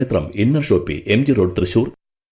ക്ഷേത്രം inner shoppe M G road Thrissur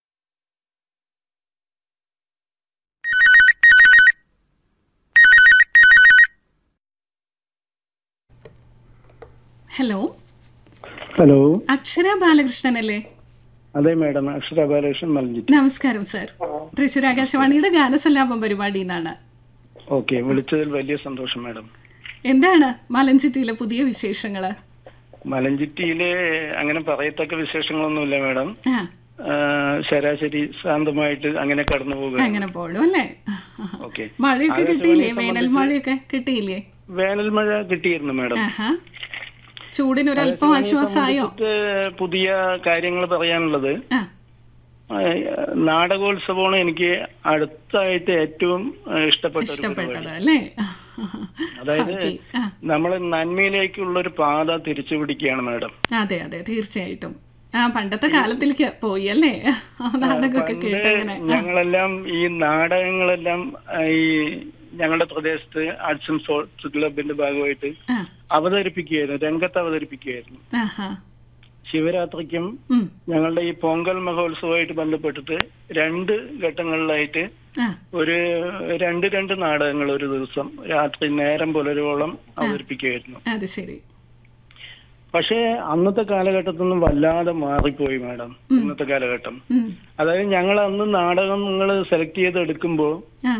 hello hello Akshara Balakrishnan അല്ലേ അതെ മാഡം അക്ഷര ബാലകൃഷ്ണൻ മലഞ്ചിറ്റ് നമസ്കാരം സർ തൃശ്ശൂർ ആകാശവാണിയുടെ ഗാനസല്ലാപം പരിപാടി എന്നാണ് ഓക്കെ വിളിച്ചതിൽ വലിയ സന്തോഷം മാഡം എന്താണ് മലഞ്ചിറ്റിയിലെ പുതിയ വിശേഷങ്ങള് മലഞ്ചിറ്റിയിലെ അങ്ങനെ പറയത്തക്ക വിശേഷങ്ങളൊന്നുമില്ല മാഡം ആ ആ, ശരാശരി ശാന്തമായിട്ട് അങ്ങനെ കടന്നു പോകുക അങ്ങനെ പോടും അല്ലേ ഓക്കെ മഴയൊക്കെ കിട്ടിയില്ലേ വേനൽ മഴയൊക്കെ കിട്ടിയില്ലേ വേനൽ മഴ കിട്ടിയിരുന്നു മാഡം ആഹാ ചൂടിനൊരല്പം ആശ്വാസമായോ ഇത് പുതിയ കാര്യങ്ങൾ പറയാനുള്ളത് ആ ആ, നാടകോത്സവമാണ് എനിക്ക് അടുത്തായിട്ട് ഏറ്റവും ആ, ഇഷ്ടപ്പെട്ട ഒരു പരിപാടി ഇഷ്ടപ്പെട്ടത് അല്ലേ അതായത് ഓക്കേ. ആ, നമ്മൾ നന്മയിലേക്കുള്ള ഒരു പാത തിരിച്ചു പിടിക്കുകയാണ് മാഡം അതെ അതെ തീർച്ചയായിട്ടും ആ പണ്ടത്തെ കാലത്തിലേക്ക് പോയി അല്ലേ ആ നാടകമൊക്കെ കേട്ട് അങ്ങനെ ഞങ്ങളെല്ലാം ഈ നാടകങ്ങളെല്ലാം ആ, ഈ ഞങ്ങളുടെ പ്രദേശത്ത് ആർട്സ് ആൻഡ് സ്പോർട്സ് ക്ലബിന്റെ ഭാഗമായിട്ട് ആ അവതരിപ്പിക്കുകയായിരുന്നു രംഗത്ത് അവതരിപ്പിക്കുകയായിരുന്നു ആഹാ ശിവരാത്രിക്കും ഉം ഞങ്ങളുടെ ഈ പൊങ്കൽ മഹോത്സവമായിട്ട് ബന്ധപ്പെട്ടിട്ട് രണ്ട് ഘട്ടങ്ങളിലായിട്ട് ആ ഒരു രണ്ട് രണ്ട് നാടകങ്ങൾ ഒരു ദിവസം രാത്രി നേരം പുലരുവോളം അവതരിപ്പിക്കുകയായിരുന്നു അത് ശരി പക്ഷേ അന്നത്തെ കാലഘട്ടത്തിൽ നിന്നും വല്ലാതെ മാറിപ്പോയി മാഡം ഇന്നത്തെ കാലഘട്ടം ഉം അതായത് ഞങ്ങൾ അന്ന് നാടകങ്ങൾ സെലക്ട് ചെയ്ത് എടുക്കുമ്പോൾ ആ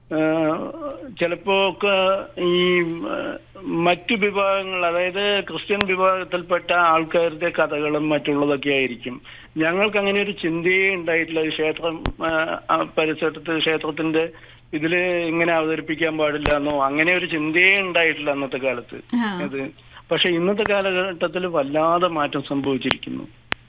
ചിലപ്പോ ഒക്കെ ഈ ആ, മറ്റു വിഭാഗങ്ങൾ അതായത് ക്രിസ്ത്യൻ വിഭാഗത്തിൽപ്പെട്ട ആൾക്കാരുടെ കഥകളും മറ്റുള്ളതൊക്കെ ആയിരിക്കും ഞങ്ങൾക്ക് അങ്ങനെ ഒരു ചിന്തയേ ഉണ്ടായിട്ടില്ല ഈ ക്ഷേത്രം ആ, ആ പരിസരത്ത് ക്ഷേത്രത്തിന്റെ ഇതില് ഇങ്ങനെ അവതരിപ്പിക്കാൻ പാടില്ല എന്നോ അങ്ങനെ ഒരു ചിന്തയേ ഉണ്ടായിട്ടില്ല അന്നത്തെ കാലത്ത് ആ അത് പക്ഷെ ഇന്നത്തെ കാലഘട്ടത്തിൽ വല്ലാതെ മാറ്റം സംഭവിച്ചിരിക്കുന്നു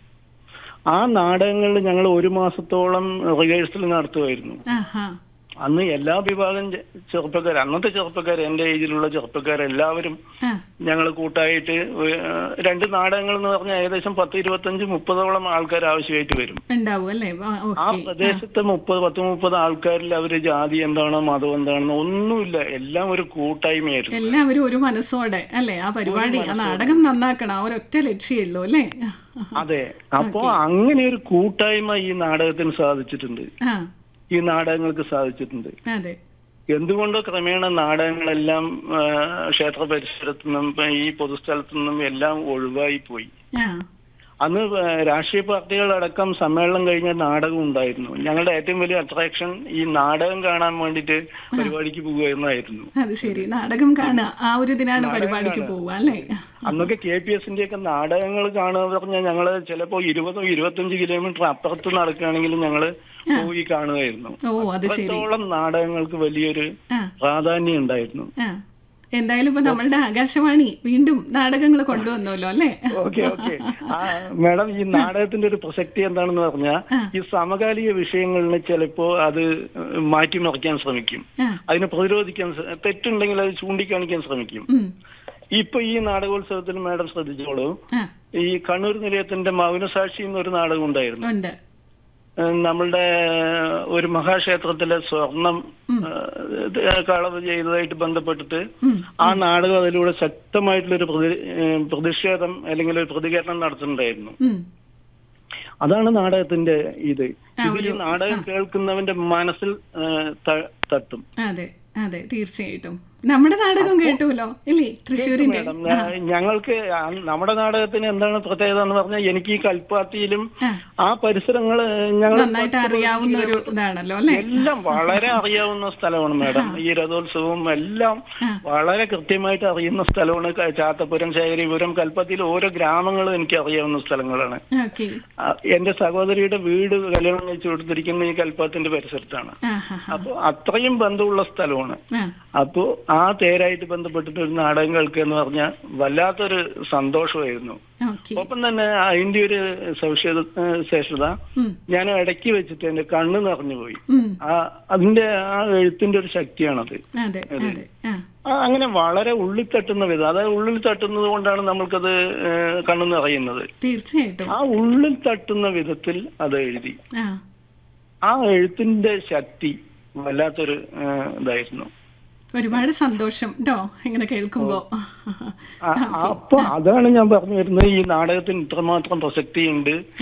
ആ നാടകങ്ങളിൽ ഞങ്ങൾ ഒരു മാസത്തോളം റിഹേഴ്സൽ നടത്തുമായിരുന്നു ആഹാ അന്ന് എല്ലാ വിഭാഗം ചെ- ചെറുപ്പക്കാർ അന്നത്തെ ചെറുപ്പക്കാർ എന്റെ ഏജിലുള്ള ചെറുപ്പക്കാർ എല്ലാവരും ആ ഞങ്ങൾ കൂട്ടായിട്ട് ഏ, രണ്ട് നാടകങ്ങൾ എന്ന് പറഞ്ഞാൽ ഏകദേശം പത്ത് ഇരുപത്തഞ്ച് മുപ്പതോളം ആൾക്കാർ ആവശ്യമായിട്ട് വരും ഉണ്ടാവും അല്ലേ ആ, ആ ഓക്കേ പ്രദേശത്തെ മുപ്പത് പത്ത് മുപ്പത് ആൾക്കാരിൽ അവര് ജാതി എന്താണോ മതം എന്താണെന്നോ ഒന്നുമില്ല എല്ലാം ഒരു കൂട്ടായ്മയായിരുന്നു എല്ലാവരും ഒരു മനസ്സോടെ അല്ലേ ആ പരിപാടി ആ നാടകം നന്നാക്കണം ആ ഒരൊറ്റ ലക്ഷ്യമുള്ളൂ അല്ലേ അതെ അപ്പോ അങ്ങനെ ഒരു കൂട്ടായ്മ ഈ നാടകത്തിന് സാധിച്ചിട്ടുണ്ട് ആ ഈ നാടകങ്ങൾക്ക് സാധിച്ചിട്ടുണ്ട് അതെ എന്തുകൊണ്ടോ ക്രമേണ നാടകങ്ങളെല്ലാം ആ, ക്ഷേത്ര പരിസരത്തു നിന്നും ഇപ്പൊ ഈ പൊതുസ്ഥലത്തു നിന്നും എല്ലാം ഒഴിവായി പോയി ആ അന്ന് ആ, രാഷ്ട്രീയ പാർട്ടികളടക്കം സമ്മേളനം കഴിഞ്ഞ നാടകം ഉണ്ടായിരുന്നു ഞങ്ങളുടെ ഏറ്റവും വലിയ അട്രാക്ഷൻ ഈ നാടകം കാണാൻ വേണ്ടിയിട്ട് പരിപാടിക്ക് പോകുന്നതായിരുന്നു അത് ശരി നാടകം കാണുക ആ ഒരു ഇതിനാണ് പരിപാടിക്ക് പോവുക അല്ലേ അന്നൊക്കെ കെ പി എസിന്റെ ഒക്കെ നാടകങ്ങൾ കാണുക പറഞ്ഞാൽ ഞങ്ങള് ചിലപ്പോ ഇരുപതോ ഇരുപത്തഞ്ച് കിലോമീറ്റർ അപ്പുറത്ത് നടക്കുകയാണെങ്കിലും ഞങ്ങള് പോയി കാണുമായിരുന്നു ഓ അത് ശരി അത്രത്തോളം നാടകങ്ങൾക്ക് വലിയൊരു ആ പ്രാധാന്യം ഉണ്ടായിരുന്നു ആ എന്തായാലും ഇപ്പൊ നമ്മളുടെ ആകാശവാണി വീണ്ടും നാടകങ്ങൾ കൊണ്ടുവന്നല്ലോ അല്ലേ ഓക്കെ ഓക്കെ മാഡം ഈ നാടകത്തിന്റെ ഒരു പ്രസക്തി എന്താണെന്ന് പറഞ്ഞാൽ ആ. ഈ സമകാലിക വിഷയങ്ങളിൽ ചിലപ്പോ അത് മാറ്റിമറിക്കാൻ ശ്രമിക്കും ആ അതിനെ പ്രതിരോധിക്കാൻ ശ്ര- തെറ്റുണ്ടെങ്കിൽ അത് ചൂണ്ടിക്കാണിക്കാൻ ശ്രമിക്കും ഉം ഇപ്പൊ ഈ നാടകോത്സവത്തിന് മാഡം ശ്രദ്ധിച്ചോളൂ ആ ഈ കണ്ണൂർ നിലയത്തിന്റെ മൗനസാക്ഷി എന്നൊരു നാടകം ഉണ്ടായിരുന്നു ഉണ്ട് ഏഹ് നമ്മളുടെ ഒരു മഹാക്ഷേത്രത്തിലെ സ്വർണം ഏഹ് കളവ് ചെയ്തതായിട്ട് ബന്ധപ്പെട്ടിട്ട് ഉം ആ നാടകം അതിലൂടെ ശക്തമായിട്ടുള്ളൊരു പ്രതി ഏഹ് പ്രതിഷേധം അല്ലെങ്കിൽ ഒരു പ്രതികരണം നടത്തുന്നുണ്ടായിരുന്നു ഉം അതാണ് നാടകത്തിന്റെ ഇത് ആ, ഇത് ഈ നാടകം കേൾക്കുന്നവന്റെ മനസ്സിൽ ഏഹ് ത- തട്ടും അതെ അതെ തീർച്ചയായിട്ടും നമ്മുടെ നാടകം കേട്ടുല്ലോ ഇല്ലേ തൃശ്ശൂരിന്റെ മാഡം ഞാ- ഞങ്ങൾക്ക് ആ നമ്മുടെ നാടകത്തിന് എന്താണ് പ്രത്യേകത എന്ന് പറഞ്ഞാൽ എനിക്ക് ഈ കൽപ്പാത്തിയിലും ആ ആ പരിസരങ്ങള് ഞങ്ങൾ നന്നായിട്ട് അറിയാവുന്ന ഒരു ഇതാണല്ലോ അല്ലേ എല്ലാം വളരെ അറിയാവുന്ന സ്ഥലമാണ് മാഡം ഈ രഥോത്സവവും എല്ലാം ആ. വളരെ കൃത്യമായിട്ട് അറിയുന്ന സ്ഥലമാണ് ക- ചാത്തപുരം ശേഖരിപുരം കൽപ്പത്തിയിൽ ഓരോ ഗ്രാമങ്ങളും എനിക്ക് അറിയാവുന്ന സ്ഥലങ്ങളാണ് ഓക്കെ ആ, എന്റെ സഹോദരിയുടെ വീട് കല്യാണം കഴിച്ചു കൊടുത്തിരിക്കുന്ന ഈ കൽപ്പത്തിന്റെ പരിസരത്താണ് ആ ഹാ അപ്പൊ അത്രയും ബന്ധമുള്ള സ്ഥലമാണ് ആ അപ്പോ ആ തേരായിട്ട് ബന്ധപ്പെട്ടിട്ട് ഒരു നാടകം കേൾക്കുക എന്ന് പറഞ്ഞാൽ വല്ലാത്തൊരു സന്തോഷമായിരുന്നു ഓക്കെ ഒപ്പം തന്നെ അതിന്റെ ഒരു സവിശേഷ വിശേഷത ഉം ഞാൻ ഇടയ്ക്ക് വെച്ചിട്ട് എന്റെ കണ്ണ് നിറഞ്ഞു പോയി ഉം ആ അതിന്റെ ആ എഴുത്തിന്റെ ഒരു ശക്തിയാണത് അതെ അതെ ആ ആ അങ്ങനെ വളരെ ഉള്ളിൽ തട്ടുന്ന വിധം അതായത് ഉള്ളിൽ തട്ടുന്നത് കൊണ്ടാണ് നമ്മൾക്കത് ഏഹ്, കണ്ണ് നിറയുന്നത് തീർച്ചയായിട്ടും ആ ഉള്ളിൽ തട്ടുന്ന വിധത്തിൽ അത് എഴുതി ആ ആ എഴുത്തിന്റെ ശക്തി വല്ലാത്തൊരു ഏഹ്, ഇതായിരുന്നു ഒരുപാട് സന്തോഷം കേട്ടോ ഇങ്ങനെ കേൾക്കുമ്പോ ആ, അപ്പൊ അതാണ് ഞാൻ പറഞ്ഞു വരുന്നത് ഈ നാടകത്തിന് ഇത്രമാത്രം പ്രസക്തിയുണ്ട്